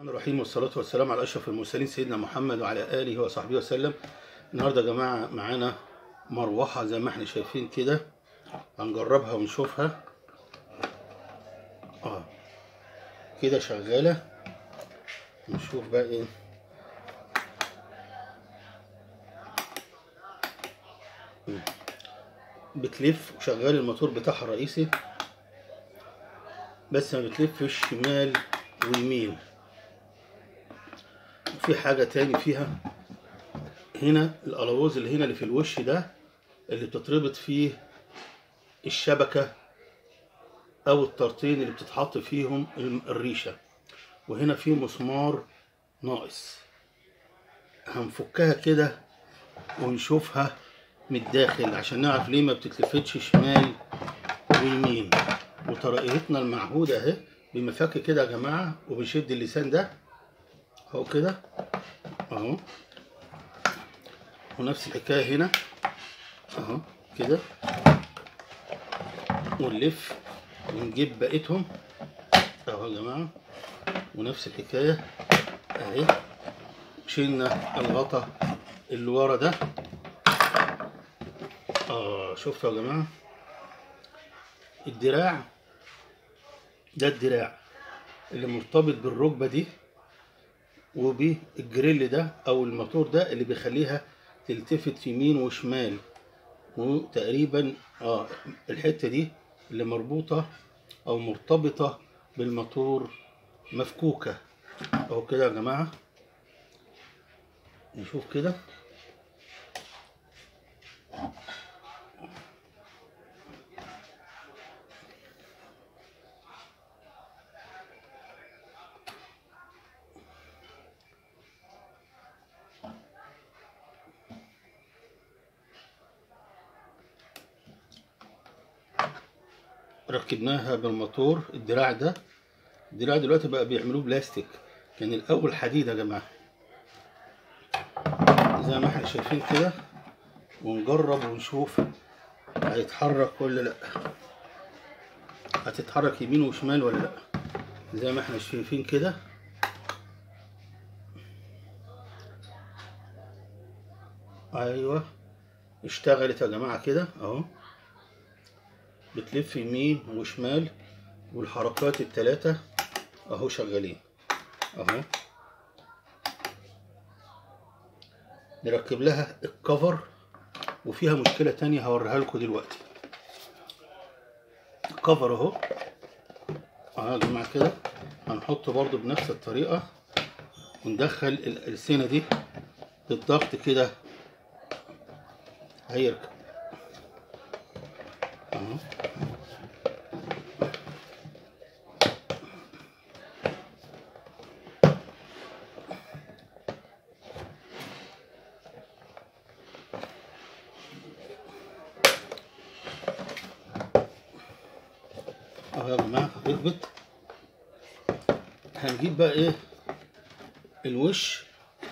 الرحمن الرحيم والصلاة والسلام على أشرف المرسلين سيدنا محمد وعلى آله وصحبه وسلم النهاردة يا جماعة معانا مروحة زي ما احنا شايفين كده هنجربها ونشوفها اه كده شغالة نشوف بقى ايه بتلف وشغال الموتور بتاعها الرئيسي بس ما بتلفش شمال ويمين في حاجة تاني فيها هنا الألوز اللي هنا اللي في الوش ده اللي بتتربط فيه الشبكة أو الطرطين اللي بتتحط فيهم الريشة وهنا في مسمار ناقص هنفكها كده ونشوفها من الداخل عشان نعرف ليه ما بتتلفتش شمال ويمين وطريقتنا المعهودة اهي بمفك كده يا جماعة وبنشد اللسان ده اهو كده اهو ونفس الحكاية هنا اهو كده ونلف ونجيب بقيتهم اهو يا جماعة ونفس الحكاية اهي شلنا الغطا اللي ورا ده اه شفتوا يا جماعة الدراع ده الدراع اللي مرتبط بالركبة دي وبالجريل ده او الموتور ده اللي بيخليها تلتفت يمين وشمال وتقريبا اه الحته دي اللي مربوطه او مرتبطه بالموتور مفكوكه اهو كده يا جماعه نشوف كده ركبناها بالموتور الدراع ده الدراع دلوقتي بقى بيعملوه بلاستيك كان الاول حديد يا جماعه زي ما احنا شايفين كده ونجرب ونشوف هيتحرك ولا لا هتتحرك يمين وشمال ولا لا زي ما احنا شايفين كده ايوه اشتغلت يا جماعه كده اهو بتلف يمين وشمال والحركات التلاتة اهو شغالين اهو نركب لها الكفر وفيها مشكلة تانية هوريها لكم دلوقتي الكفر اهو اهو يا جماعة كده هنحطه برضو بنفس الطريقة وندخل السنة دي بالضغط كده هيركب اهو اهو يا جماعه ركبت هنجيب بقى ايه الوش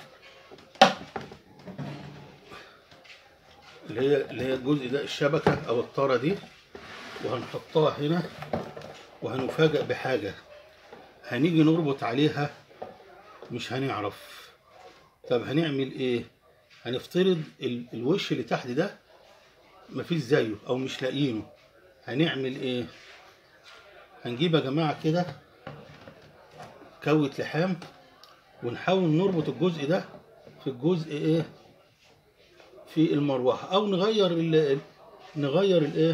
اللي هي اللي هي الجزء ده الشبكه او الطاره دي وهنحطها هنا وهنفاجئ بحاجه هنيجي نربط عليها مش هنعرف طب هنعمل ايه هنفترض ال- الوش اللي تحت ده مفيش زيه او مش لاقيينه هنعمل ايه هنجيب يا جماعه كده كوة لحام ونحاول نربط الجزء ده في الجزء ايه في المروحه او نغير ال نغير الايه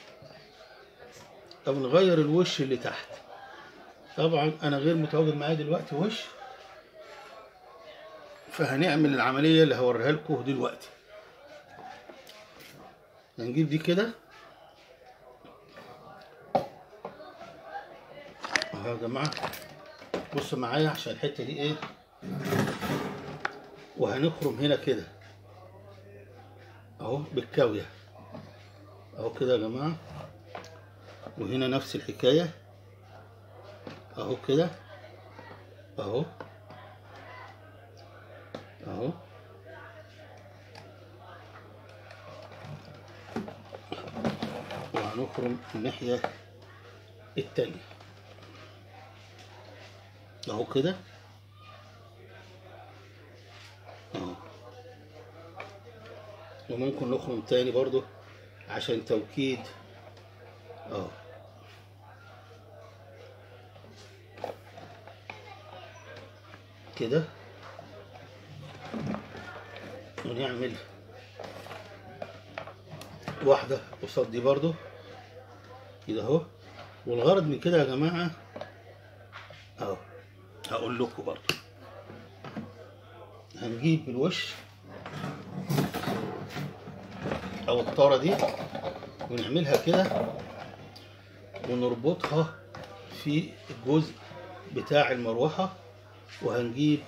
او نغير الوش اللي تحت طبعا انا غير متواجد معايا دلوقتي وش فهنعمل العمليه اللي هوريها لكم دلوقتي هنجيب دي كده اهو يا جماعه بصوا معايا عشان الحته دي ايه وهنخرم هنا كده اهو بالكاويه اهو كده يا جماعه وهنا نفس الحكايه اهو كده اهو اهو وهنخرم الناحيه التانية اهو كده وممكن نخرم تاني برضو عشان توكيد اه كده ونعمل واحدة قصاد دي برضو كده اهو والغرض من كده يا جماعة اهو هقول لكم برضو هنجيب الوش او الطارة دي ونعملها كده ونربطها في الجزء بتاع المروحة وهنجيب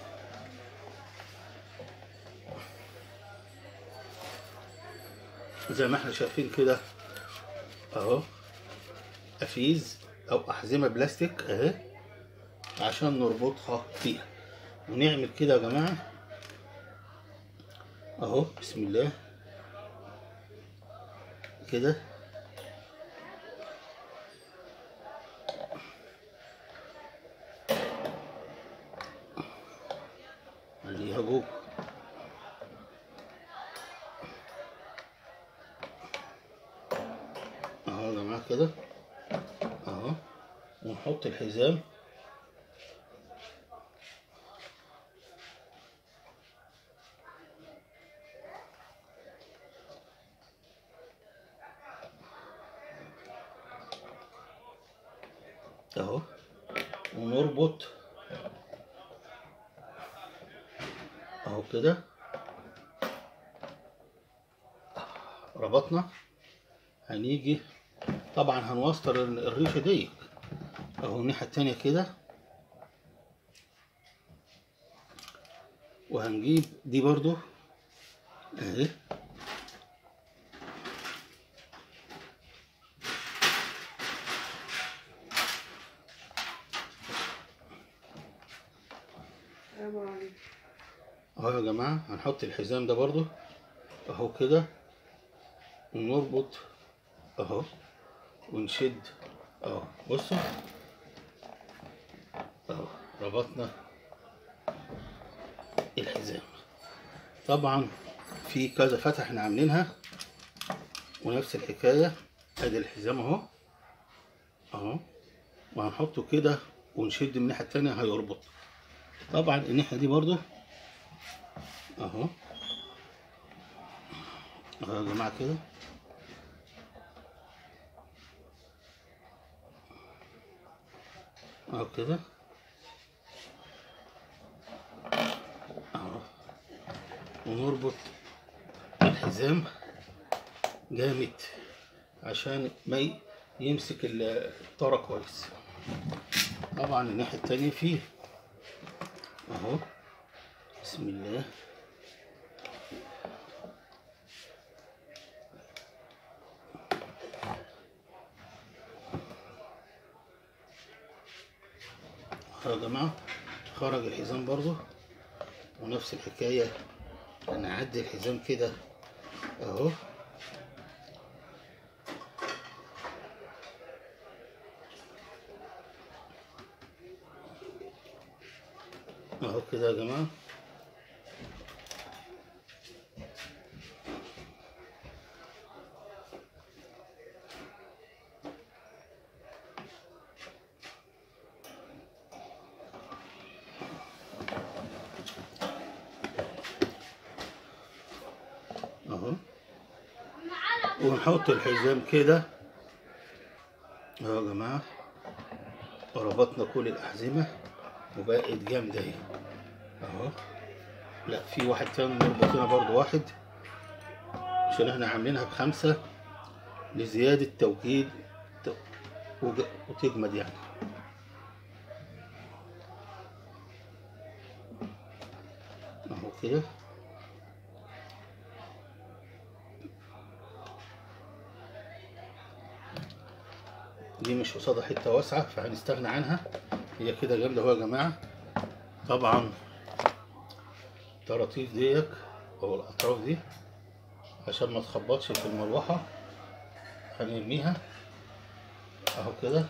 زي ما احنا شايفين كده اهو افيز او احزمه بلاستيك اهي عشان نربطها فيها ونعمل كده يا جماعه اهو بسم الله كده خليها جوه اهو يا جماعه كده اهو ونحط الحزام اهو ونربط اهو كده ربطنا هنيجي طبعا هنوصل الريشه دي اهو الناحيه التانيه كده وهنجيب دي برضو اهي السلام عليكم اهو يا جماعه هنحط الحزام ده برضو اهو كده ونربط اهو ونشد اهو بصوا اهو ربطنا الحزام طبعا في كذا فتح احنا عاملينها ونفس الحكايه ادي الحزام اهو اهو وهنحطه كده ونشد من الناحيه التانيه هيربط طبعا الناحيه دي برضو اهو اهو يا جماعه كده اهو كده اهو ونربط الحزام جامد عشان ما ي- يمسك ال- الطاره كويس طبعا الناحيه التانيه فيه اهو بسم الله يا جماعة خرج الحزام برضو ونفس الحكاية هنعدي الحزام كده اهو اهو كده يا جماعة اهو ونحط الحزام كده اهو يا جماعة ربطنا كل الأحزمة وبقت جامدة اهي اهو لا في واحد تاني نربط هنا برضو واحد عشان احنا عاملينها بخمسة لزيادة توكيد ت- وج- وتجمد يعني اهو كده دي مش قصادها حته واسعه فهنستغنى عنها هي كده جامده اهو يا جماعه طبعا الطراطيف ديت او الاطراف دي عشان ما تخبطش في المروحه هنرميها اهو كده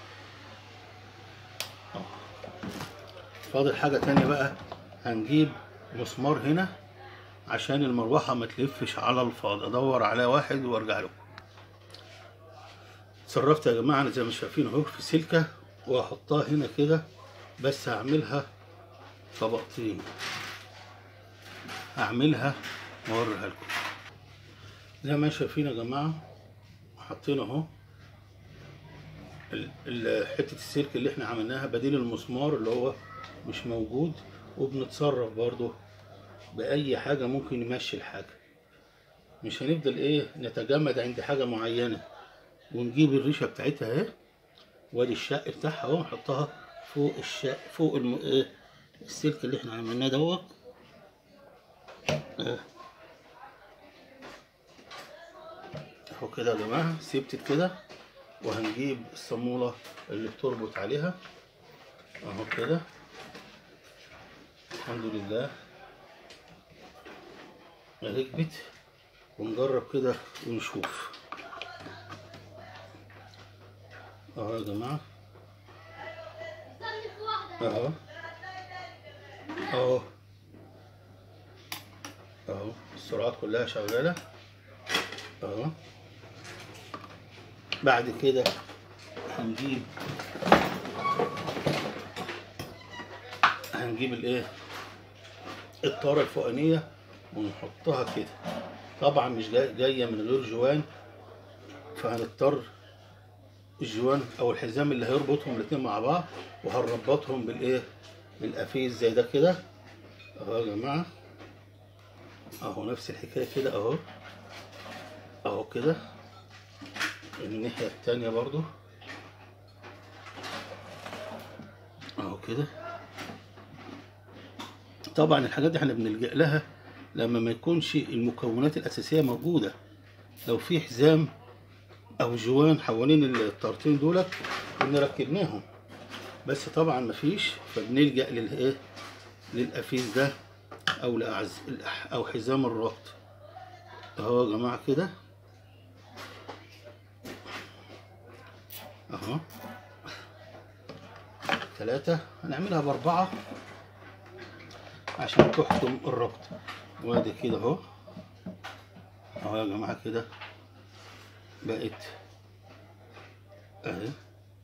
أهو. فاضل حاجه تانية بقى هنجيب مسمار هنا عشان المروحة ما تلفش على الفاضي ادور على واحد وارجع لكم اتصرفت يا جماعة أنا زي ما شايفين اهو في سلكة وهحطها هنا كده بس هعملها طبقتين هعملها واوريها لكم زي ما شايفين يا جماعة حاطين اهو ال- ال- حتة السلك اللي احنا عملناها بديل المسمار اللي هو مش موجود وبنتصرف برضو بأي حاجة ممكن يمشي الحاجة مش هنفضل ايه نتجمد عند حاجة معينة ونجيب الريشة بتاعتها اهي وادي الشق بتاعها اهو نحطها فوق الشق فوق الم... ايه السلك اللي احنا عملناه دوت اه. اهو كده يا جماعة سيبتت كده وهنجيب الصامولة اللي بتربط عليها اهو كده الحمد لله ركبت ونجرب كده ونشوف اهو يا جماعة اهو اهو اهو السرعات كلها شغالة اهو بعد كده هنجيب هنجيب الايه الطارة الفوقانية ونحطها كده طبعا مش جاي- جاية من غير جوان فهنضطر الجوان او الحزام اللي هيربطهم الاتنين مع بعض وهنربطهم بالايه بالقفيز زي ده كده اهو يا جماعة اهو نفس الحكاية كده اهو اهو كده من الناحية التانية برضو اهو كده طبعا الحاجات دي احنا بنلجأ لها لما ما يكونش المكونات الأساسية موجودة لو في حزام أو جوان حوالين الطارتين دولت كنا ركبناهم بس طبعا مفيش فبنلجأ للإيه للقفيز ده أو لأعز أو حزام الربط أهو يا جماعة كده أهو ثلاثة هنعملها بأربعة عشان تحكم الربط وادي كده اهو اهو يا جماعة كده بقت اهي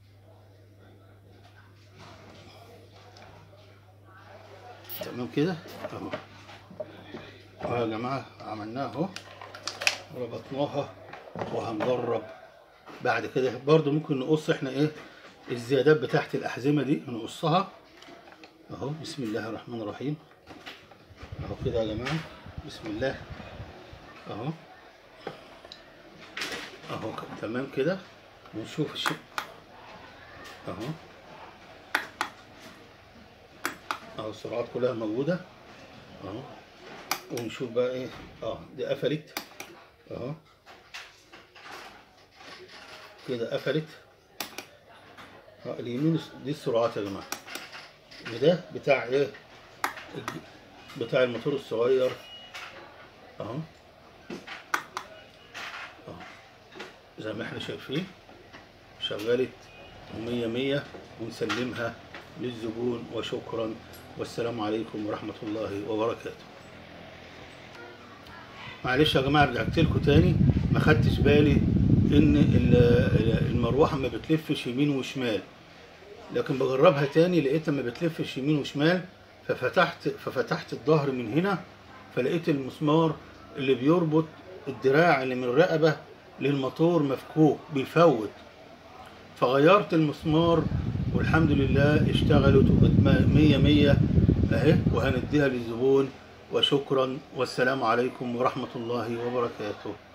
تمام كده اهو اهو يا جماعة عملناها اهو ربطناها وهنجرب بعد كده برضو ممكن نقص احنا ايه الزيادات بتاعت الأحزمة دي نقصها اهو بسم الله الرحمن الرحيم اهو كده يا جماعة بسم الله اهو اهو ك- تمام كده ونشوف الشيء اهو اهو السرعات كلها موجودة اهو ونشوف بقى ايه اه دي قفلت اهو كده قفلت اه اليمين دي السرعات يا جماعة وده بتاع ايه الج- بتاع الموتور الصغير اهو اهو زي ما احنا شايفين شغلت ومية مية ونسلمها للزبون وشكرا والسلام عليكم ورحمة الله وبركاته معلش يا جماعة رجعت لكم تاني ما خدتش بالي ان ال- المروحة ما بتلفش يمين وشمال لكن بجربها تاني لقيتها ما بتلفش يمين وشمال ففتحت ففتحت الظهر من هنا فلقيت المسمار اللي بيربط الدراع اللي من الرقبة للموتور مفكوك بيفوت فغيرت المسمار والحمد لله اشتغلت وبقت مية مية اهي وهنديها للزبون وشكرا والسلام عليكم ورحمة الله وبركاته